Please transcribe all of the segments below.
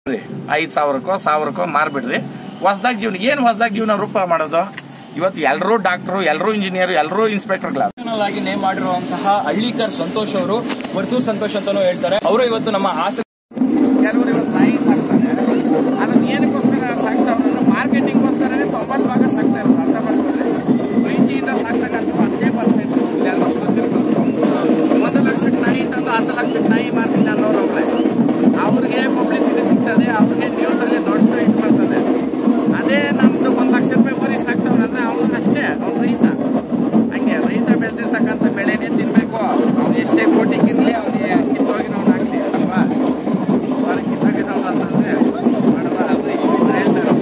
ಐದ್ ಸಾವಿರಕ್ಕೋ ಸಾವಿರಕ್ಕೋ ಮಾರ್ಬಿಡ್ರಿ ಹೊಸದಾಗಿ ಜೀವನ ಏನ್ ಹೊಸದಾಗಿ ಜೀವನ ರೂಪ ಮಾಡೋದು ಇವತ್ತು ಎಲ್ಲರೂ ಡಾಕ್ಟರ್ ಎಲ್ಲರೂ ಇಂಜಿನಿಯರ್ ಎಲ್ಲರೂ ಇನ್ಸ್ಪೆಕ್ಟರ್ಗಳ ನ್ಯಾಷನಲ್ ಆಗಿ ನೇಮ್ ಮಾಡಿರುವಂತಹ ಹಳ್ಳಿಕರ್ ಸಂತೋಷ್ ಅವರು ವರ್ತೂರ್ ಸಂತೋಷ್ ಅಂತಾನೂ ಹೇಳ್ತಾರೆ ಅವರು ಇವತ್ತು ನಮ್ಮ ಹಾಸನ ಕೆಲವರು ಇವತ್ತು ನಾಯಿ ಸಾಕ್ತಾರೆ ಅದನ್ನ ಏನಕ್ಕೋಸ್ಕರ ಸಾಕ್ತಾವ್ರೆ ಮಾರ್ಕೆಟಿಂಗ್ಗೋಸ್ಕರನೇ ತೊಂಬತ್ತು ಭಾಗ ಸಾಕ್ತಾ ಇರೋದು ಅರ್ಥ ಮಾಡ್ಕೊಳ್ಳಿ ಪ್ರೀತಿಯಿಂದ ಸಾಕ್ತಕ್ಕಂಥ ಹತ್ತೇ ಪರ್ಸೆಂಟ್ ಒಂದು ಲಕ್ಷಕ್ಕೆ ನಾಯಿ ತಂದು ಹತ್ತು ಲಕ್ಷಕ್ಕೆ ನಾಯಿ ಮಾರ್ತಿಲ್ಲ ಅನ್ನೋರು ಅವ್ರೆ ಅವ್ರಿಗೆ ಪಬ್ಲಿಸಿಟಿ ಸಿಗ್ತದೆ ಅವ್ರಿಗೆ ನ್ಯೂಸಲ್ಲಿ ದೊಡ್ಡ ಇದು ಬರ್ತದೆ ಅದೇ ನಮ್ದು ಒಂದು ಲಕ್ಷ ರೂಪಾಯಿ ಊರಿ ಸಾಕ್ತಾವ್ರೆ ಅಂದ್ರೆ ಅವ್ನು ಅಷ್ಟೇ ಅವ್ನು ರೈತ ಹಂಗೆ ರೈತ ಬೆಳೆದಿರ್ತಕ್ಕಂಥ ಬೆಳೆನೇ ತಿನ್ಬೇಕು ಅವ್ನು ಎಷ್ಟೇ ಕೋಟಿಗಿರ್ಲಿ ಅವ್ನಿಗೆ ಕಿತ್ತೋಗಿನವನಾಗ್ಲಿ ಅಲ್ವಾ ಅವ್ನಿಗೆ ಕಿತ್ತೋಗಿನವ್ನು ಅಂತಂದ್ರೆ ಬಡವ ಅಲ್ರಿ ಇವ್ರು ಹೇಳ್ತಾರೆ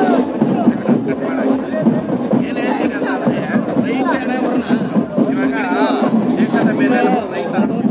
ಏನ್ ಹೇಳ್ತೀನಿ ಅಂತಂದ್ರೆ ರೈತನೇ ಒಂದು ಇವಾಗ ದೇಶದ ಮೇಲೆ ರೈತ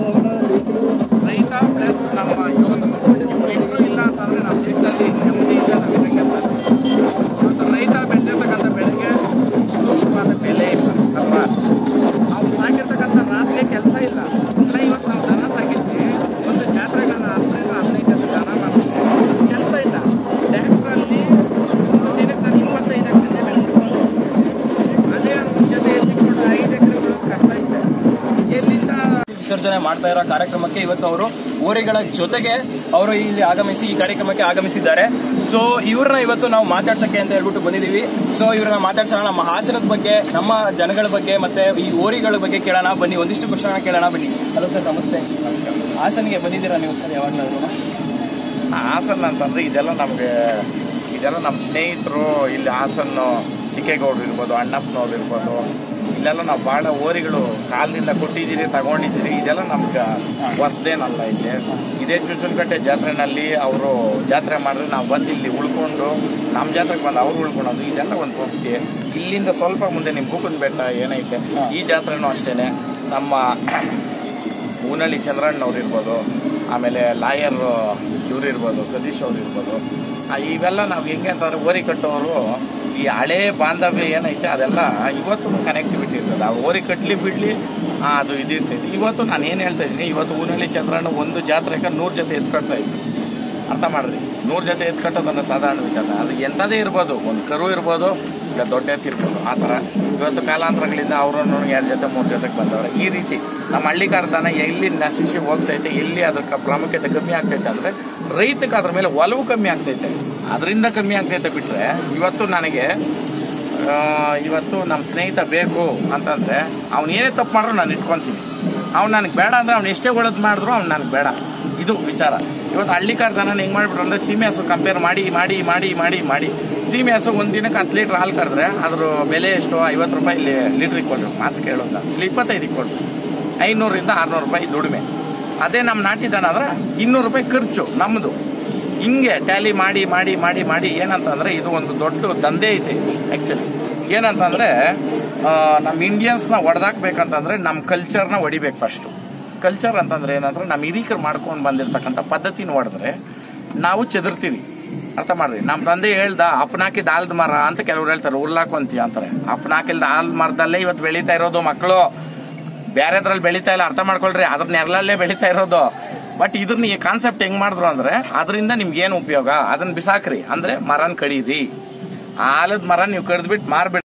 ರೈತ ಪ್ಲಸ್ ನಮ್ಮ ಯೋಧರು ಇವ್ರಿಬ್ರು ಇಲ್ಲ ಅಂತಂದ್ರೆ ನಮ್ಮ ದೇಶದಲ್ಲಿ ನೆಮ್ಮದಿ ಇಲ್ಲ ನಮಗೆ ಇವತ್ತು ರೈತ ಬೆಳೆದಿರ್ತಕ್ಕಂಥ ಬೆಳೆಗೆ ಸೂಕ್ತವಾದ ಬೆಲೆ ಇಲ್ಲ ಅಲ್ವಾ ಅವ್ನು ಸಾಕಿರ್ತಕ್ಕಂಥ ರಾಸಿಗೆ ಕೆಲಸ ಇಲ್ಲ ಅಲ್ಲ ಇವತ್ತು ನಾವು ದನ ಸಾಕಿದ್ವಿ ಒಂದು ಜಾತ್ರೆಗೆ ನಾನು ಹದಿನೈದು ಹದಿನೈದು ಜನ ದನ ಮಾಡ್ತೀನಿ ಕೆಲಸ ಇಲ್ಲ ಟ್ಯಾಕ್ಟ್ರಲ್ಲಿ ಒಂದು ದಿನಕ್ಕೆ ನಾನು ಇಪ್ಪತ್ತೈದು ಎಕರೆ ಬೆಳೆಸ್ಕೊಂಡು ಅದೇ ಅವ್ನ ಜೊತೆ ಎತ್ತಿಕೊಂಡು ಐದು ಎಕರೆಗಳು ಕಷ್ಟ ಇದೆ ಎಲ್ಲಿಂದ ವಿಸರ್ಜನೆ ಮಾಡ್ತಾ ಇರೋ ಕಾರ್ಯಕ್ರಮಕ್ಕೆ ಇವತ್ತು ಅವರು ಓರಿಗಳ ಜೊತೆಗೆ ಅವರು ಇಲ್ಲಿ ಆಗಮಿಸಿ ಈ ಕಾರ್ಯಕ್ರಮಕ್ಕೆ ಆಗಮಿಸಿದ್ದಾರೆ ಸೊ ಇವ್ರನ್ನ ಇವತ್ತು ನಾವು ಮಾತಾಡ್ಸಕ್ಕೆ ಅಂತ ಹೇಳ್ಬಿಟ್ಟು ಬಂದಿದೀವಿ ಸೊ ಇವ್ರನ್ನ ಮಾತಾಡ್ಸೋಣ ನಮ್ಮ ಹಾಸನದ ಬಗ್ಗೆ ನಮ್ಮ ಜನಗಳ ಬಗ್ಗೆ ಮತ್ತೆ ಈ ಓರಿಗಳ ಬಗ್ಗೆ ಕೇಳೋಣ ಬನ್ನಿ ಒಂದಿಷ್ಟು ಕ್ವಶನ್ ಕೇಳೋಣ ಬನ್ನಿ ಹಲೋ ಸರ್ ನಮಸ್ತೆ ಹಾಸನ್ಗೆ ಬಂದಿದ್ದೀರಾ ನೀವು ಸರ್ ಯಾವಾಗಲಾದ್ರು ಹಾಸನ್ ಅಂತಂದ್ರೆ ಇದೆಲ್ಲ ನಮಗೆ ಇದೆಲ್ಲ ನಮ್ಮ ಸ್ನೇಹಿತರು ಇಲ್ಲಿ ಹಾಸನ್ನು ಚಿಕ್ಕೇಗೌಡರು ಇರ್ಬೋದು ಅಣ್ಣಪ್ಪನವ್ರು ಇರ್ಬೋದು ಇಲ್ಲೆಲ್ಲ ನಾವು ಭಾಳ ಓರಿಗಳು ಕಾಲದಿಂದ ಕೊಟ್ಟಿದ್ದೀರಿ ತಗೊಂಡಿದ್ದೀರಿ ಇದೆಲ್ಲ ನಮ್ಗೆ ಹೊಸದೇನಲ್ಲ ಇಲ್ಲಿ ಇದೇ ಚುಚುನಕಟ್ಟೆ ಜಾತ್ರೆನಲ್ಲಿ ಅವರು ಜಾತ್ರೆ ಮಾಡಿದ್ರೆ ನಾವು ಬಂದು ಇಲ್ಲಿ ಉಳ್ಕೊಂಡು ನಮ್ಮ ಜಾತ್ರೆಗೆ ಬಂದು ಅವ್ರು ಉಳ್ಕೊಳೋದು ಇದೆಲ್ಲ ಒಂದು ಹೋಗ್ತಿ ಇಲ್ಲಿಂದ ಸ್ವಲ್ಪ ಮುಂದೆ ನಿಮ್ಮ ಬುಕ್ಕನ ಬೆಟ್ಟ ಏನೈತೆ ಈ ಜಾತ್ರೆನೂ ಅಷ್ಟೇನೆ ನಮ್ಮ ಊನಳ್ಳಿ ಚಂದ್ರಣ್ಣವ್ರು ಇರ್ಬೋದು ಆಮೇಲೆ ಲಾಯರ್ ಇವ್ರು ಇರ್ಬೋದು ಸತೀಶ್ ಅವ್ರು ಇರ್ಬೋದು ಆ, ಇವೆಲ್ಲ ನಾವು ಹೆಂಗೆ ಅಂತಂದ್ರೆ ಓರಿ ಕಟ್ಟೋರು ಈ ಹಳೆ ಬಾಂಧವ್ಯ ಏನೈತೆ ಅದೆಲ್ಲ ಇವತ್ತು ಕನೆಕ್ಟಿವಿಟಿ ಇರ್ತದೆ ಆ ಓರಿ ಕಟ್ಲಿ ಬಿಡ್ಲಿ ಆ, ಅದು ಇದಿರ್ತೈತಿ ಇವತ್ತು ನಾನು ಏನು ಹೇಳ್ತಾ ಇದ್ದೀನಿ ಇವತ್ತು ಊನಳ್ಳಿ ಚಂದ್ರಣ್ಣ ಒಂದು ಜಾತ್ರೆಗೆ ನೂರು ಜೊತೆ ಎತ್ಕೊಳ್ತಾ ಇದ್ವಿ ಅರ್ಥ ಮಾಡ್ರಿ ನೂರು ಜೊತೆ ಎತ್ಕಟ್ಟೋದನ್ನ ಸಾಧಾರಣ ವಿಚಾರ ಅದು ಎಂಥದೇ ಇರ್ಬೋದು ಒಂದು ಕರು ಇರ್ಬೋದು ಇಲ್ಲ ದೊಡ್ಡ ಎತ್ತು ಇರ್ಬೋದು ಆ ಥರ ಇವತ್ತು ಕಾಲಾಂತರಗಳಿಂದ ಅವರು ಎರಡು ಜೊತೆ ಮೂರು ಜೊತೆಗೆ ಬಂದವ್ರೆ ಈ ರೀತಿ ನಮ್ಮ ಹಳ್ಳಿಕಾರ ದನ ಎಲ್ಲಿ ನಶಿಸಿ ಹೋಗ್ತೈತೆ ಎಲ್ಲಿ ಅದಕ್ಕೆ ಪ್ರಾಮುಖ್ಯತೆ ಕಮ್ಮಿ ಆಗ್ತೈತೆ ಅಂದರೆ ರೈತಕ್ಕೆ ಅದ್ರ ಮೇಲೆ ಒಲವು ಕಮ್ಮಿ ಆಗ್ತೈತೆ ಅದರಿಂದ ಕಮ್ಮಿ ಆಗ್ತೈತೆ ಬಿಟ್ಟರೆ ಇವತ್ತು ನನಗೆ ಆ, ಇವತ್ತು ನಮ್ಮ ಸ್ನೇಹಿತ ಬೇಕು ಅಂತಂದ್ರೆ ಅವ್ನು ಏನೇ ತಪ್ಪು ಮಾಡ್ರು ನಾನು ಇಟ್ಕೊಂತೀನಿ ಅವ್ನು ನನಗೆ ಬೇಡ ಅಂದ್ರೆ ಅವ್ನು ಎಷ್ಟೇ ಒಳದು ಮಾಡಿದ್ರು ಅವ್ನು ನನಗೆ ಬೇಡ ಇದು ವಿಚಾರ ಇವತ್ತು ಹಳ್ಳಿಕಾರ ದನ ಹೆಂಗೆ ಮಾಡ್ಬಿಟ್ರು ಅಂದ್ರೆ ಸೀಮೆ ಹಸು ಕಂಪೇರ್ ಮಾಡಿ ಮಾಡಿ ಮಾಡಿ ಮಾಡಿ ಮಾಡಿ ಸೀಮೆ ಹಸು ಒಂದು ದಿನಕ್ಕೆ ಹತ್ತು ಲೀಟ್ರ್ ಹಾಲು ಕರೆದ್ರೆ ಅದ್ರ ಬೆಲೆ ಎಷ್ಟು ಐವತ್ತು ರೂಪಾಯಿ ಇಲ್ಲಿ ಲೀಟ್ರಿಗೆ ಕೊಡ್ರಿ ಮಾತು ಕೇಳೋದ ಇಲ್ಲಿ ಇಪ್ಪತ್ತೈದಕ್ಕೆ ಕೊಡ್ರಿ ಐನೂರಿಂದ ಆರ್ನೂರು ರೂಪಾಯಿ ದುಡಿಮೆ ಅದೇ ನಮ್ಮ ನಾಟಿ ದನ ಆದ್ರೆ ಇನ್ನೂರು ರೂಪಾಯಿ ಖರ್ಚು ನಮ್ಮದು ಹಿಂಗೆ ಟ್ಯಾಲಿ ಮಾಡಿ ಮಾಡಿ ಮಾಡಿ ಮಾಡಿ ಏನಂತಂದ್ರೆ ಇದು ಒಂದು ದೊಡ್ಡ ದಂಧೆ ಐತೆ ಆಕ್ಚುಲಿ ಏನಂತಂದ್ರೆ ಆ, ನಮ್ಮ ಇಂಡಿಯನ್ಸ್ನ ಹೊಡೆದಾಕ್ಬೇಕಂತಂದ್ರೆ ನಮ್ಮ ಕಲ್ಚರ್ನ ಹೊಡಿಬೇಕು ಫಸ್ಟು ಕಲ್ಚರ್ ಅಂತಂದ್ರೆ ಏನಂದ್ರೆ ನಮ್ಮ ಹಿರೀಕರು ಮಾಡ್ಕೊಂಡು ಬಂದಿರತಕ್ಕಂಥ ಪದ್ಧತಿನ ಹೊಡೆದ್ರೆ ನಾವು ಚೆದರ್ತೀವಿ ಅರ್ಥ ಮಾಡ್ರಿ ನಮ್ಮ ತಂದೆ ಹೇಳ್ದ ಅಪ್ಪನಾಕಿದ ಆಲ್ದ ಮರ ಅಂತ ಕೆಲವ್ರು ಹೇಳ್ತಾರೆ ಉರ್ಲಾಕೊಂತಿ ಅಂತಾರೆ ಅಪ್ಪನಾಕಿಲ್ದ ಆಲ್ದ ಮರದಲ್ಲೇ ಇವತ್ತು ಬೆಳೀತಾ ಇರೋದು ಮಕ್ಕಳು ಬೇರೆದ್ರಲ್ಲಿ ಬೆಳೀತಾ ಇಲ್ಲ ಅರ್ಥ ಮಾಡ್ಕೊಳ್ರಿ ಅದ್ರ ನೆರಳಲ್ಲೇ ಬೆಳೀತಾ ಇರೋದು ಬಟ್ ಇದ್ರನ್ನ ಈ ಕಾನ್ಸೆಪ್ಟ್ ಹೆಂಗ್ ಮಾಡಿದ್ರು ಅಂದ್ರೆ ಅದರಿಂದ ನಿಮ್ಗೆ ಏನು ಉಪಯೋಗ ಅದನ್ನ ಬಿಸಾಕ್ರಿ ಅಂದ್ರೆ ಮರನ್ ಕಡೀರಿ ಆಲದ ಮರ ನೀವು ಕಡ್ದ್ಬಿಟ್ಟು ಮಾರ್ಬಿಡ್ರಿ